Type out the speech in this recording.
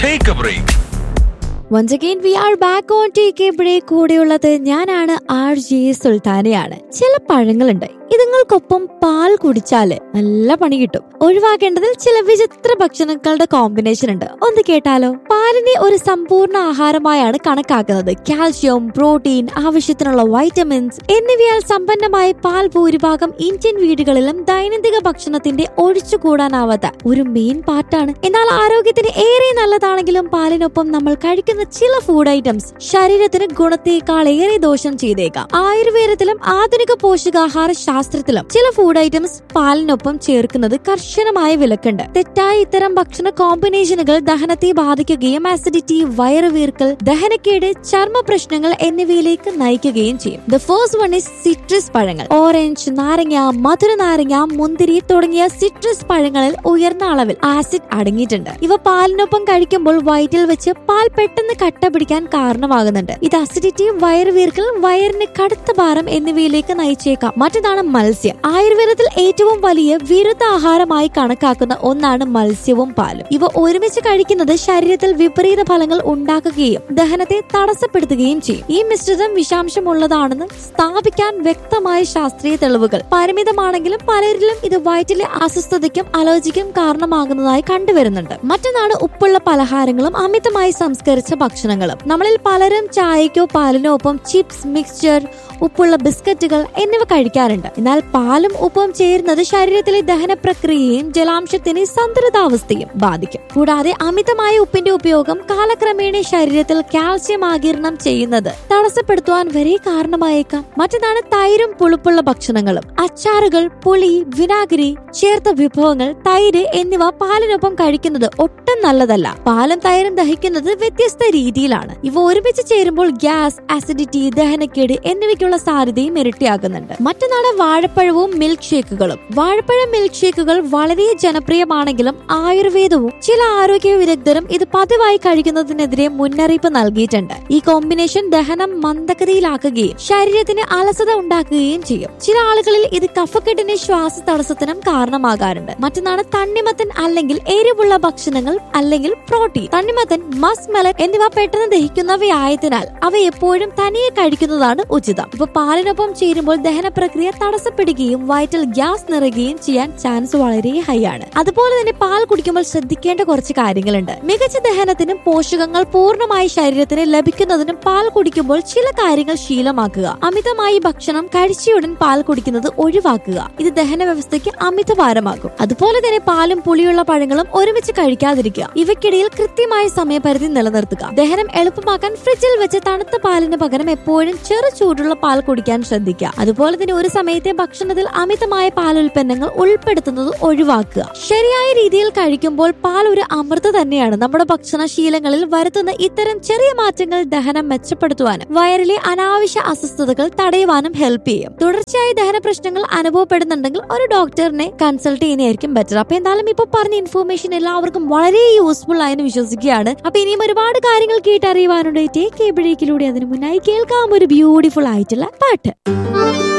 take a break once again we are back on T K break കൂടെയുള്ളത് ഞാനാണ് R J സുൽത്താനയാണ് ചില പഴങ്ങളുണ്ട് ഇതുങ്ങൾക്കൊപ്പം പാൽ കുടിച്ചാല് നല്ല പണി കിട്ടും ഒഴിവാക്കേണ്ടതിൽ ചില വിചിത്ര ഭക്ഷണങ്ങളുടെ കോമ്പിനേഷൻ ഉണ്ട് ഒന്ന് കേട്ടാലോ പാലിനെ ഒരു സമ്പൂർണ്ണ ആഹാരമായാണ് കണക്കാക്കുന്നത് കാൽഷ്യം പ്രോട്ടീൻ ആവശ്യത്തിനുള്ള വൈറ്റമിൻസ് എന്നിവയാൽ സമ്പന്നമായ പാൽ ഭൂരിഭാഗം ഇന്ത്യൻ വീടുകളിലും ദൈനംദിന ഭക്ഷണത്തിന്റെ ഒഴിച്ചുകൂടാനാവാത്ത ഒരു മെയിൻ പാർട്ടാണ് എന്നാൽ ആരോഗ്യത്തിന് ഏറെ നല്ലതാണെങ്കിലും പാലിനൊപ്പം നമ്മൾ കഴിക്കുന്ന ചില ഫുഡ് ഐറ്റംസ് ശരീരത്തിന് ഗുണത്തേക്കാൾ ഏറെ ദോഷം ചെയ്തേക്കാം ആയുർവേദത്തിലും ആധുനിക പോഷകാഹാര ശാസ്ത്രത്തിലും ചില ഫുഡ് ഐറ്റംസ് പാലിനൊപ്പം ചേർക്കുന്നത് കർശനമായ വിലക്കുണ്ട് തെറ്റായ ഇത്തരം ഭക്ഷണ കോമ്പിനേഷനുകൾ ദഹനത്തെ ബാധിക്കുകയും ആസിഡിറ്റി വയറുവീർക്കൽ ദഹനക്കേട് ചർമ്മ പ്രശ്നങ്ങൾ എന്നിവയിലേക്ക് നയിക്കുകയും ചെയ്യും the first one is citrus പഴങ്ങൾ ഓറഞ്ച് നാരങ്ങ മധുര നാരങ്ങ മുന്തിരി തുടങ്ങിയ സിട്രസ് പഴങ്ങളിൽ ഉയർന്ന അളവിൽ ആസിഡ് അടങ്ങിയിട്ടുണ്ട് ഇവ പാലിനൊപ്പം കഴിക്കുമ്പോൾ വയറ്റിൽ വെച്ച് പാൽ പെട്ടെന്ന് കട്ട പിടിക്കാൻ കാരണമാകുന്നുണ്ട് ഇത് അസിഡിറ്റി വയറുവീർക്കൽ വയറിന് കടുത്ത ഭാരം എന്നിവയിലേക്ക് നയിച്ചേക്കാം മറ്റൊന്നാണ് മത്സ്യം ആയുർവേദത്തിൽ ഏറ്റവും വലിയ വിരുദ്ധ ആഹാരമായി കണക്കാക്കുന്ന ഒന്നാണ് മത്സ്യവും പാലും ഇവ ഒരുമിച്ച് കഴിക്കുന്നത് ശരീരത്തിൽ വിപരീത ഫലങ്ങൾ ഉണ്ടാക്കുകയും ദഹനത്തെ തടസ്സപ്പെടുത്തുകയും ചെയ്യും ഈ മിശ്രിതം വിഷാംശമുള്ളതാണെന്ന് സ്ഥാപിക്കാൻ വ്യക്തമായ ശാസ്ത്രീയ തെളിവുകൾ പരിമിതമാണെങ്കിലും പലരിലും ഇത് വയറ്റിലെ അസ്വസ്ഥതയ്ക്കും അലർജിക്കും കാരണമാകുന്നതായി കണ്ടുവരുന്നുണ്ട് മറ്റൊന്നാണ് ഉപ്പുള്ള പലഹാരങ്ങളും അമിതമായി സംസ്കരിച്ച ഭക്ഷണങ്ങളും നമ്മളിൽ പലരും ചായക്കോ പാലിനോ ഒപ്പം ചിപ്സ് മിക്സ്ചർ ഉപ്പുള്ള ബിസ്ക്കറ്റുകൾ എന്നിവ കഴിക്കാറുണ്ട് എന്നാൽ പാലും ഉപ്പും ചേരുന്നത് ശരീരത്തിലെ ദഹന പ്രക്രിയയും ജലാംശത്തിന് സന്തുലിതാവസ്ഥയും ബാധിക്കും കൂടാതെ അമിതമായ ഉപ്പിന്റെ ഉപയോഗം കാലക്രമേണ ശരീരത്തിൽ കാൽസ്യം ആകിരണം ചെയ്യുന്നത് തടസ്സപ്പെടുത്തുവാൻ വരെ കാരണമായേക്കാം മറ്റൊന്നാണ് തൈരും പുളിപ്പുള്ള ഭക്ഷണങ്ങളും അച്ചാറുകൾ പുളി വിനാഗിരി ചേർത്ത വിഭവങ്ങൾ തൈര് എന്നിവ പാലിനൊപ്പം കഴിക്കുന്നത് ഒട്ടും നല്ലതല്ല പാലും തൈരും ദഹിക്കുന്നത് വ്യത്യസ്ത രീതിയിലാണ് ഇവ ഒരുമിച്ച് ചേരുമ്പോൾ ഗ്യാസ് ആസിഡിറ്റി ദഹനക്കേട് എന്നിവയ്ക്കുള്ള സാധ്യതയും ഇരട്ടിയാകുന്നുണ്ട് മറ്റൊന്നാണ് വാഴപ്പഴവും മിൽക്ക് ഷേക്കുകളും വാഴപ്പഴ മിൽക്ക് ഷേക്കുകൾ വളരെ ജനപ്രിയമാണെങ്കിലും ആയുർവേദവും ചില ആരോഗ്യ വിദഗ്ധരും ഇത് പതിവായി കഴിക്കുന്നതിനെതിരെ മുന്നറിയിപ്പ് നൽകിയിട്ടുണ്ട് ഈ കോമ്പിനേഷൻ ദഹനം മന്ദഗതിയിലാക്കുകയും ശരീരത്തിന് അലസത ഉണ്ടാക്കുകയും ചെയ്യും ചില ആളുകളിൽ ഇത് കഫക്കെട്ടിന് ശ്വാസ തടസ്സത്തിനും കാരണമാകാറുണ്ട് മറ്റൊന്നാണ് തണ്ണിമത്തൻ അല്ലെങ്കിൽ എരിവുള്ള ഭക്ഷണങ്ങൾ അല്ലെങ്കിൽ പ്രോട്ടീൻ തണ്ണിമത്തൻ മസ് മെലൻ എന്നിവ പെട്ടെന്ന് ദഹിക്കുന്നവയായതിനാൽ അവ എപ്പോഴും തനിയെ കഴിക്കുന്നതാണ് ഉചിതം ഇപ്പൊ പാലിനൊപ്പം ചേരുമ്പോൾ ദഹന പ്രക്രിയ തടസ്സപ്പെടുകയും വയറ്റിൽ ഗ്യാസ് നിറയുകയും ചെയ്യാൻ ചാൻസ് വളരെ ഹൈ ആണ് അതുപോലെ തന്നെ പാൽ കുടിക്കുമ്പോൾ ശ്രദ്ധിക്കേണ്ട കുറച്ച് കാര്യങ്ങളുണ്ട് മികച്ച ദഹനത്തിനും പോഷകങ്ങൾ പൂർണ്ണമായി ശരീരത്തിന് ലഭിക്കുന്നതിനും പാൽ കുടിക്കുമ്പോൾ ചില കാര്യങ്ങൾ ശീലമാക്കുക അമിതമായി ഭക്ഷണം കഴിച്ചയുടൻ പാൽ കുടിക്കുന്നത് ഒഴിവാക്കുക ഇത് ദഹന വ്യവസ്ഥയ്ക്ക് അമിതഭാരമാകും അതുപോലെ തന്നെ പാലും പുളിയുള്ള പഴങ്ങളും ഒരുമിച്ച് കഴിക്കാതിരിക്കുക ഇവയ്ക്കിടയിൽ കൃത്യമായ സമയപരിധി നിലനിർത്തുക ദഹനം എളുപ്പമാക്കാൻ ഫ്രിഡ്ജിൽ വെച്ച് തണുത്ത പാലിന് പകരം എപ്പോഴും ചെറു ചൂടുള്ള പാൽ കുടിക്കാൻ ശ്രദ്ധിക്കുക അതുപോലെ തന്നെ ഒരു സമയത്തെ ഭക്ഷണത്തിൽ അമിതമായ പാൽ ഉൽപ്പന്നങ്ങൾ ഉൾപ്പെടുത്തുന്നത് ഒഴിവാക്കുക ശരിയായ രീതിയിൽ കഴിക്കുമ്പോൾ പാൽ ഒരു അമൃത തന്നെയാണ് നമ്മുടെ ഭക്ഷണശീലങ്ങളിൽ വരുത്തുന്ന ഇത്തരം ചെറിയ മാറ്റങ്ങൾ ദഹനം മെച്ചപ്പെടുത്തുവാനും വയറിലെ അനാവശ്യ അസ്വസ്ഥതകൾ തടയുവാനും ഹെൽപ്പ് ചെയ്യും തുടർച്ചയായ ദഹന പ്രശ്നങ്ങൾ അനുഭവപ്പെടുന്നുണ്ടെങ്കിൽ ഒരു ഡോക്ടറിനെ കൺസൾട്ട് ചെയ്യുന്നതായിരിക്കും ബെറ്റർ അപ്പൊ എന്തായാലും ഇപ്പൊ പറഞ്ഞ ഇൻഫോർമേഷൻ എല്ലാവർക്കും വളരെ യൂസ്ഫുൾ ആയെന്ന് വിശ്വസിക്കുകയാണ് അപ്പൊ ഇനിയും ഒരുപാട് കാര്യങ്ങൾ കേട്ടറിയുവാനുണ്ട് ടേക്ക് എ ബ്രേക്കിലൂടെ അതിനു മുന്നായി കേൾക്കാം ഒരു ബ്യൂട്ടിഫുൾ ആയിട്ടുള്ള പാട്ട്